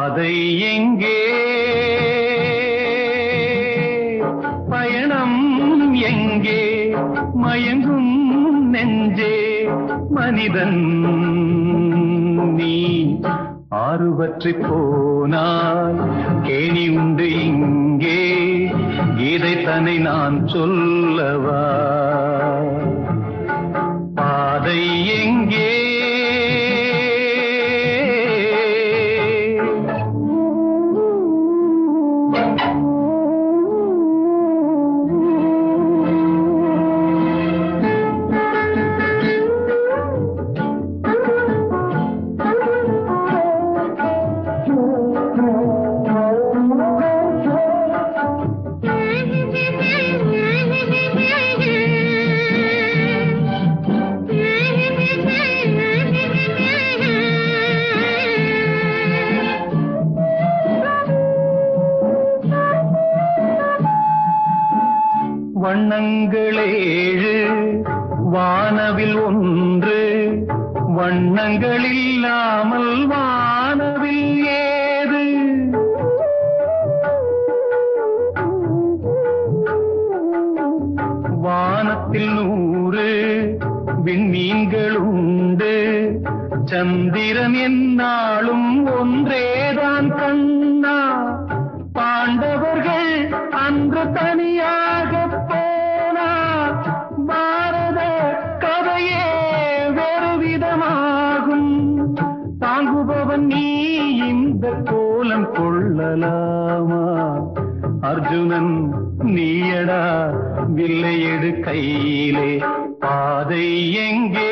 பாதை எங்கே பயணம் எங்கே மயங்கும் நெஞ்சே மனிதன் நீ ஆறுபற்றி போனால் கேணி உண்டு இங்கே இதை தன்னை நான் சொல்லவா பாதை எங்கே வண்ணங்களேழு வானவில் ஒன்று வண்ணங்கள் இல்லாமல் வானவில் ஏது வானத்தில் நூறு விண்மீன்கள் உண்டு சந்திரன் என்னாலும் ஒன்றேதான் கண்ணா பாண்டவர்கள் அன்று தனியாக போனா பாரத கதையே வேறு விதமாகும் தாங்குபவன் நீ இந்த கோலம் கொள்ளலாமா அர்ஜுனன் நீயடா வில்லை எடு கையிலே பாதை எங்கே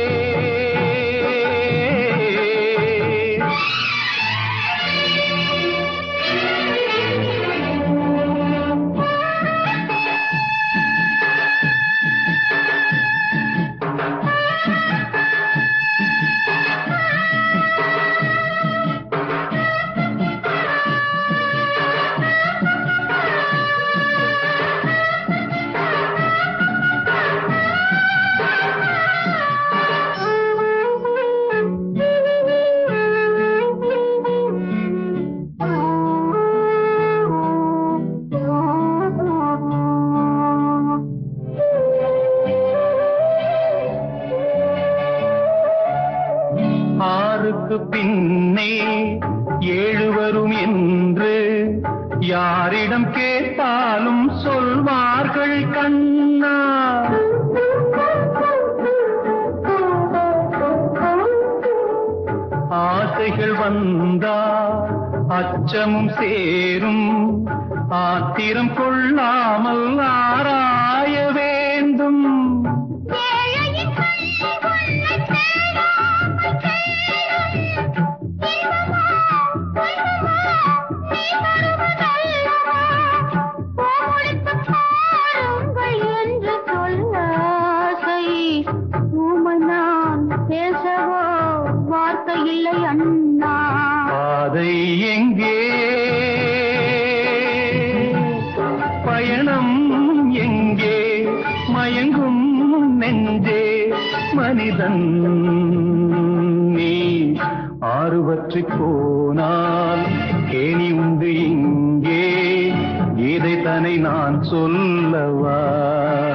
ஆறுக்கு பின்னே ஏழு வரும் என்று யாரிடம் கேட்டாலும் சொல்வார்கள் கண்ணா ஆசைகள் வந்தா அச்சமும் சேரும் ஆத்திரம் கொள்ளாமல் ஆராய வேண்டும் பேசவோ வார்த்தை இல்லை அண்ணா பாதை எங்கே பயணம் எங்கே மயங்கும் நெஞ்சே மனிதன் நீ ஆறுவற்றி போனால் கேணி உண்டு இங்கே இதை தன்னை நான் சொல்லவா